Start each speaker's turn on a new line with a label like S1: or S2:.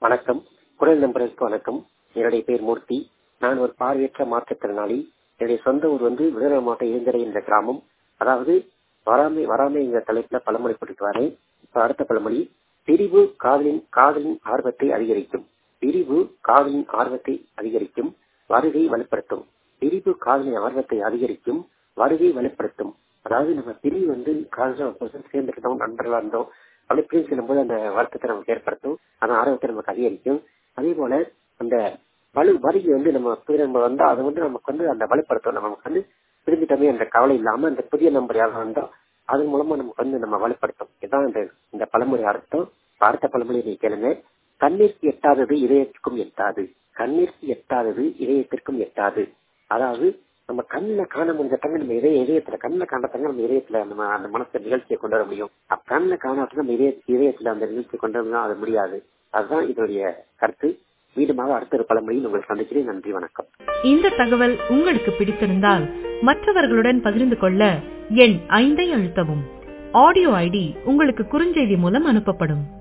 S1: வணக்கம் குரல் நம்பருக்கு வணக்கம் என்னுடைய பேர் மூர்த்தி நான் ஒரு பார்வையற்ற மாற்றுத்திறனாளி என்னுடைய சொந்த ஊர் வந்து விருதுநகர் மாவட்டம் இளைஞரை என்ற கிராமம் அதாவது வராமை வராமை என்ற தலைப்புல பழமொழி போட்டுட்டு வரேன் இப்ப அடுத்த பழமொழி பிரிவு காதலின் காதலின் ஆர்வத்தை அதிகரிக்கும் பிரிவு காதலின் ஆர்வத்தை அதிகரிக்கும் வருகை வலுப்படுத்தும் பிரிவு காதலின் ஆர்வத்தை அதிகரிக்கும் வருகை வலுப்படுத்தும் அதாவது நம்ம பிரிவு வந்து காதல் சேர்ந்துக்கிட்டோம் நண்பர்களா இருந்தோம் அப்படி பிரிவு செல்லும்போது அந்த வருத்தத்தை நமக்கு ஏற்படுத்தும் அந்த ஆர்வத்தை நமக்கு அதிகரிக்கும் அதே போல அந்த வலு வருகை வந்து நம்ம புதிய நம்பர் வந்தா அது வந்து நமக்கு வந்து அந்த வலுப்படுத்தும் நமக்கு வந்து பிரிஞ்சிட்டமே அந்த கவலை இல்லாம அந்த புதிய நம்பர் யாரும் வந்தா அதன் மூலமா நமக்கு வந்து நம்ம வலுப்படுத்தும் இதுதான் இந்த இந்த பழமொழி அர்த்தம் அடுத்த பழமொழி நீ கேளுங்க கண்ணிற்கு எட்டாதது இதயத்திற்கும் எட்டாது கண்ணிற்கு எட்டாதது இதயத்திற்கும் எட்டாது அதாவது நம்ம கண்ணில காண முடிஞ்ச தங்க நம்ம இதய இதயத்துல கண்ணில் காண தங்க நம்ம இதயத்துல நம்ம அந்த மனசு நிகழ்ச்சியை கொண்டு வர முடியும் கண்ணில் காணாத நம்ம இதய இதயத்துல அந்த நிகழ்ச்சியை கொண்டு வரணும் அது முடியாது அதுதான் இதனுடைய கருத்து மீண்டுமாக அடுத்த ஒரு பழமொழியில் உங்களை சந்திக்கிறேன் நன்றி வணக்கம்
S2: இந்த தகவல் உங்களுக்கு பிடித்திருந்தால் மற்றவர்களுடன் பகிர்ந்து கொள்ள எண் ஐந்தை அழுத்தவும் ஆடியோ ஐடி உங்களுக்கு குறுஞ்செய்தி மூலம் அனுப்பப்படும்